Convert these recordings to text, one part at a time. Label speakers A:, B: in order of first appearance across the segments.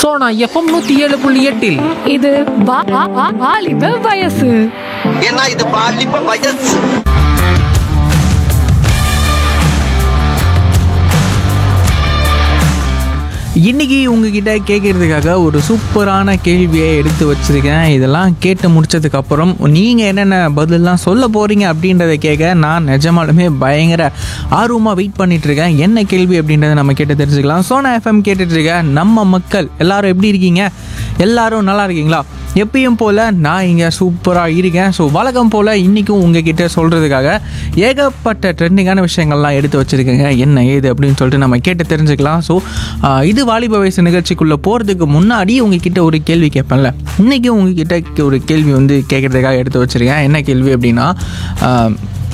A: Sona FM நூத்தி ஏழு புள்ளி எட்டில்
B: இது வா- வா- வா- வாலிப வயசு
C: ஏன்னா இது பாலிப்ப வயசு
D: இன்னைக்கு உங்ககிட்ட கேட்கறதுக்காக ஒரு சூப்பரான கேள்வியை எடுத்து வச்சிருக்கேன் இதெல்லாம் கேட்டு முடிச்சதுக்கு அப்புறம் நீங்கள் என்னென்ன பதிலெலாம் சொல்ல போகிறீங்க அப்படின்றத கேட்க நான் நிஜமாலுமே பயங்கர ஆர்வமாக வெயிட் பண்ணிட்டு இருக்கேன் என்ன கேள்வி அப்படின்றத நம்ம கேட்டு தெரிஞ்சுக்கலாம் சோனா எஃப்எம் கேட்டுட்டு இருக்க நம்ம மக்கள் எல்லாரும் எப்படி இருக்கீங்க எல்லாரும் நல்லா இருக்கீங்களா எப்பயும் போல் நான் இங்கே சூப்பராக இருக்கேன் ஸோ வழக்கம் போல் இன்றைக்கும் உங்ககிட்ட சொல்கிறதுக்காக ஏகப்பட்ட ட்ரெண்டிங்கான விஷயங்கள்லாம் எடுத்து வச்சுருக்கேங்க என்ன ஏது அப்படின்னு சொல்லிட்டு நம்ம கேட்டு தெரிஞ்சுக்கலாம் ஸோ இது வாலிப வயசு நிகழ்ச்சிக்குள்ளே போகிறதுக்கு முன்னாடி உங்ககிட்ட ஒரு கேள்வி கேட்பேன்ல இன்றைக்கி உங்ககிட்ட ஒரு கேள்வி வந்து கேட்குறதுக்காக எடுத்து வச்சுருக்கேன் என்ன கேள்வி அப்படின்னா ஆஹ்,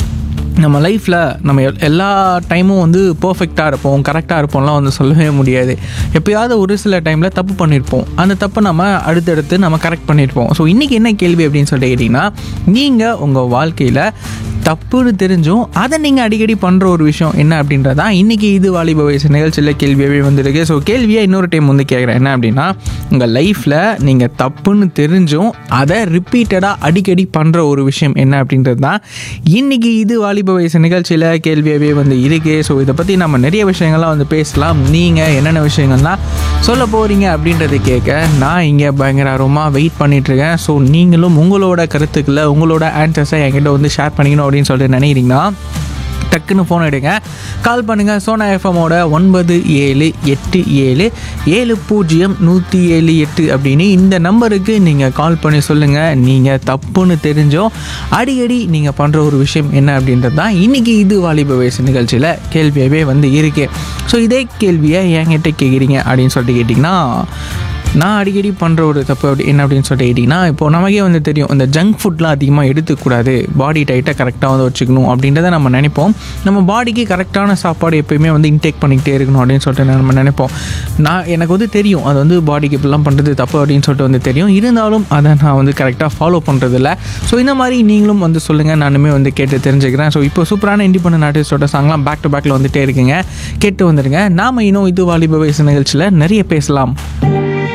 D: நம்ம லைஃப்பில் நம்ம எல்- எல்லா டைமும் வந்து பர்ஃபெக்டாக இருப்போம் கரெக்டாக இருப்போம்லாம் வந்து சொல்லவே முடியாது எப்பயாவது ஒரு சில டைமில் தப்பு பண்ணியிருப்போம் அந்த தப்பை நம்ம அடுத்தடுத்து நம்ம கரெக்ட் பண்ணியிருப்போம் ஸோ இன்றைக்கி என்ன கேள்வி அப்படின்னு சொல்லிட்டு கேட்டிங்கன்னா நீங்கள் உங்கள் வாழ்க்கையில் தப்புன்னு தெரிஞ்சும் அதை நீங்கள் அடிக்கடி பண்ணுற ஒரு விஷயம் என்ன அப்படின்றதான் இன்றைக்கி இது வாலிப வயசு நிகழ்ச்சியில் கேள்வியாகவே வந்திருக்கு ஸோ கேள்வியை இன்னொரு டைம் வந்து கேட்குறேன் என்ன அப்படின்னா உங்கள் லைஃப்பில் நீங்கள் தப்புன்னு தெரிஞ்சும் அதை ரிப்பீட்டடாக அடிக்கடி பண்ணுற ஒரு விஷயம் என்ன அப்படின்றது தான் இன்றைக்கி இது வாலிப வயசு நிகழ்ச்சியில் கேள்வியாகவே வந்து இருக்கு ஸோ இதை பற்றி நம்ம நிறைய விஷயங்கள்லாம் வந்து பேசலாம் நீங்கள் என்னென்ன விஷயங்கள்லாம் சொல்ல போகிறீங்க அப்படின்றத கேட்க நான் இங்கே பயங்கர ஆர்வமாக வெயிட் பண்ணிகிட்ருக்கேன் ஸோ நீங்களும் உங்களோட கருத்துக்களை உங்களோட ஆன்சர்ஸை என்கிட்ட வந்து ஷேர் பண்ணிக்கணும் அப்படின்னு சொல்லிட்டு நினைக்கிறீங்கன்னா டக்குன்னு ஃபோன் எடுங்க கால் பண்ணுங்கள் சோனா எஃப்எம்மோட ஒன்பது ஏழு எட்டு ஏழு ஏழு பூஜ்ஜியம் நூற்றி ஏழு எட்டு அப்படின்னு இந்த நம்பருக்கு நீங்கள் கால் பண்ணி சொல்லுங்கள் நீங்கள் தப்புன்னு தெரிஞ்சோ அடிக்கடி நீங்கள் பண்ணுற ஒரு விஷயம் என்ன அப்படின்றது தான் இன்றைக்கி இது வாலிப வயசு நிகழ்ச்சியில் கேள்வியாகவே வந்து இருக்கு ஸோ இதே கேள்வியை என்கிட்ட கேட்குறீங்க அப்படின்னு சொல்லிட்டு கேட்டிங்கன்னா நான் அடிக்கடி பண்ணுற ஒரு தப்பு அப்படி என்ன அப்படின்னு சொல்லிட்டு கேட்டிங்கன்னா இப்போ நமக்கே வந்து தெரியும் இந்த ஜங்க் ஃபுட்லாம் அதிகமாக எடுத்துக்கூடாது பாடி டைட்டை கரெக்டாக வந்து வச்சுக்கணும் அப்படின்றத நம்ம நினைப்போம் நம்ம பாடிக்கு கரெக்டான சாப்பாடு எப்பயுமே வந்து இன்டேக் பண்ணிக்கிட்டே இருக்கணும் அப்படின்னு சொல்லிட்டு நம்ம நினைப்போம் நான் எனக்கு வந்து தெரியும் அது வந்து பாடிக்கு இப்படிலாம் பண்ணுறது தப்பு அப்படின்னு சொல்லிட்டு வந்து தெரியும் இருந்தாலும் அதை நான் வந்து கரெக்டாக ஃபாலோ பண்ணுறதில்ல ஸோ இந்த மாதிரி நீங்களும் வந்து சொல்லுங்கள் நானுமே வந்து கேட்டு தெரிஞ்சுக்கிறேன் ஸோ இப்போ சூப்பரான இண்டிபெண்டன்ட் ஆர்டிஸ்டோட சாங்லாம் பேக் டு பேக்கில் வந்துட்டே இருக்குங்க கேட்டு வந்துடுங்க நாம இன்னும் இது வாலிப வயசு நிகழ்ச்சியில் நிறைய பேசலாம்